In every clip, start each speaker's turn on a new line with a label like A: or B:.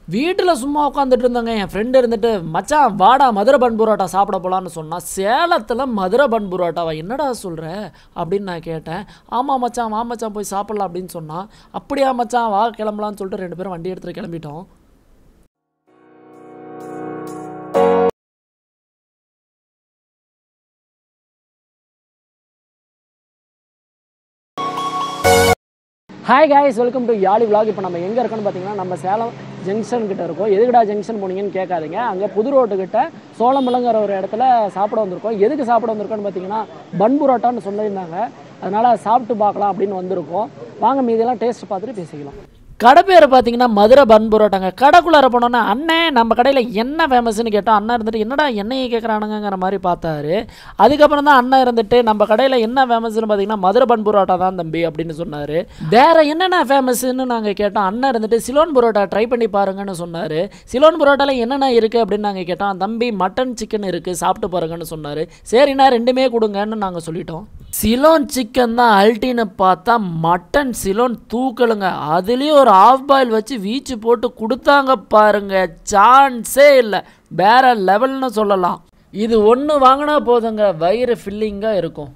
A: வீட்டில் சும்மா உட்காந்துட்டு இருந்தாங்க என் ஃப்ரெண்டு இருந்துட்டு மச்சான் வாடா மதுரை பன் புரோட்டா சாப்பிட போகலான்னு சொன்னால் சேலத்தில் மதுரை பன் புரோட்டாவா என்னடா சொல்கிற அப்படின்னு நான் கேட்டேன் ஆமாம் மச்சான் வா மச்சான் போய் சாப்பிட்லாம் அப்படின்னு சொன்னான் அப்படியா மச்சான் வா கிளம்பலான்னு சொல்லிட்டு ரெண்டு பேரும் வண்டி எடுத்துகிட்டு கிளம்பிட்டோம் hi guys welcome to Yazhi vlog இப்போ நம்ம எங்கே இருக்கோம்னு பார்த்தீங்கன்னா நம்ம சேலம் ஜங்ஷன் கிட்ட இருக்கோம் எதுக்குடா ஜங்ஷன் போனீங்கன்னு கேட்காதீங்க அங்கே புது ரோட்டு கிட்ட சோளம்பலங்கிற ஒரு இடத்துல சாப்பிட வந்திருக்கோம் எதுக்கு சாப்பிட வந்திருக்கோம்னு பார்த்தீங்கன்னா பன் புரோட்டான்னு சொல்லியிருந்தாங்க அதனால் சாப்பிட்டு பார்க்கலாம் அப்படின்னு வந்திருக்கோம் வாங்க மீதெல்லாம் டேஸ்ட் பார்த்துட்டு பேசிக்கலாம் கடை பேர் பார்த்தீங்கன்னா மதுரை பன் புரோட்டாங்க கடைக்குள்ளார போனோன்னா அண்ணே நம்ம கடையில் என்ன ஃபேமஸ்னு கேட்டோம் அண்ணன் இருந்துட்டு என்னடா என்னையே கேட்குறானுங்கிற மாதிரி பார்த்தாரு அதுக்கப்புறம் தான் அண்ணன் இருந்துட்டு நம்ம கடையில் என்ன ஃபேமஸ்னு பார்த்தீங்கன்னா மதுரை பன் புரோட்டா தான் தம்பி அப்படின்னு சொன்னார் வேற என்னென்ன ஃபேமஸ்ன்னு நாங்கள் கேட்டோம் அண்ணன் இருந்துட்டு சிலோன் புரோட்டா ட்ரை பண்ணி பாருங்கன்னு சொன்னார் சிலோன் புரோட்டாவில் என்னென்ன இருக்குது அப்படின்னு நாங்கள் கேட்டோம் தம்பி மட்டன் சிக்கன் இருக்குது சாப்பிட்டு பாருங்கன்னு சொன்னார் சரிண்ணா ரெண்டுமே கொடுங்கன்னு நாங்கள் சொல்லிட்டோம் சிலோன் சிக்கன் தான் அல்ட்டின்னு பார்த்தா மட்டன் சிலோன் தூக்கலுங்க அதுலேயும் ஒரு ஆஃப் பாயில் வச்சு வீச்சு போட்டு கொடுத்தாங்க பாருங்க சான்ஸே இல்லை வேற லெவல்னு சொல்லலாம் இது ஒன்று வாங்கினா போதுங்க வயிறு ஃபில்லிங்காக இருக்கும்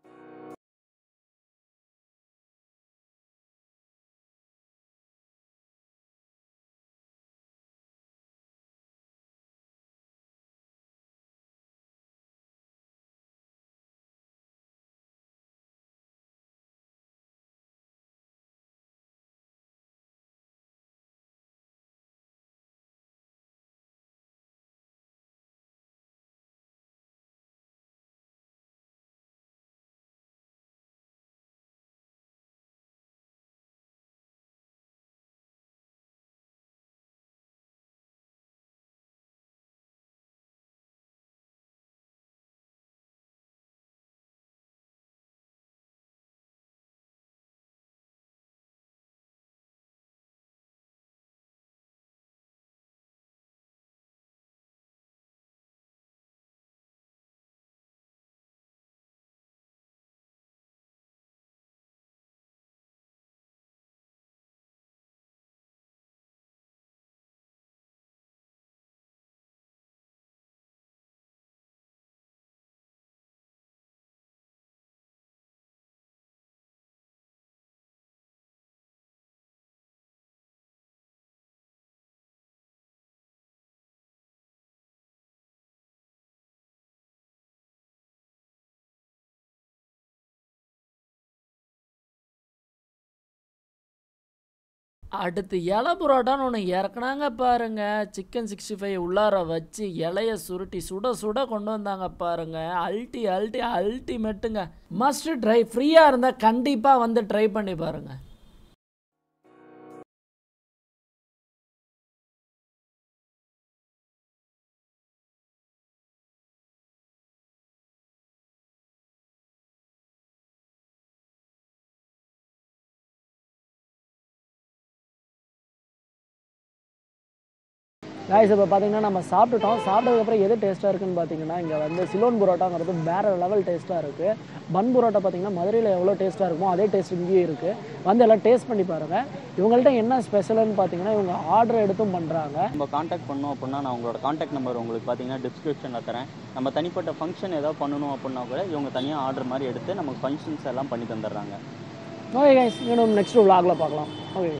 A: அடுத்து இலை புரோட்டான்னு ஒன்று இறக்குனாங்க பாருங்க சிக்கன் சிக்ஸ்டி ஃபைவ் உள்ளார வச்சு இலைய சுருட்டி சுட சுட கொண்டு வந்தாங்க பாருங்க அல்டி அல்டி அல்டிமேட்டுங்க மஸ்ட் ட்ரை ஃப்ரீயாக இருந்தால் கண்டிப்பாக வந்து ட்ரை பண்ணி பாருங்க காய்ஸ் இப்போ பார்த்தீங்கன்னா நம்ம சாப்பிட்டுட்டோம் சாப்பிட்டதுக்கப்புறம் எது டேஸ்ட்டாக இருக்குன்னு பார்த்தீங்கன்னா இங்கே வந்து சிலோன் புரோட்டாங்கிறது வேறு லெவல் டேஸ்ட்டாக இருக்குது பன் புரோட்டா பார்த்தீங்கன்னா மதுரையில் எவ்வளோ டேஸ்ட்டாக இருக்குமோ அதே டேஸ்ட் இங்கேயும் இருக்குது வந்து எல்லாம் டேஸ்ட் பண்ணி பாருங்கள் இவங்கள்ட்ட என்ன ஸ்பெஷல்னு பார்த்தீங்கன்னா இவங்க ஆர்டர் எடுத்தும் பண்ணுறாங்க
B: நம்ம காண்டாக்ட் பண்ணோம் அப்படின்னா நான் உங்களோட காண்டாக்ட் நம்பர் உங்களுக்கு பார்த்தீங்கன்னா டிஸ்கிரிப்ஷனில் தரேன் நம்ம தனிப்பட்ட ஃபங்க்ஷன் ஏதாவது பண்ணணும் அப்படின்னா கூட இவங்க தனியாக ஆர்டர் மாதிரி எடுத்து நமக்கு ஃபங்க்ஷன்ஸ் எல்லாம் பண்ணி தந்துடுறாங்க
A: ஓகே கைஸ் இன்னும் நெக்ஸ்ட் vlogல பார்க்கலாம் ஓகே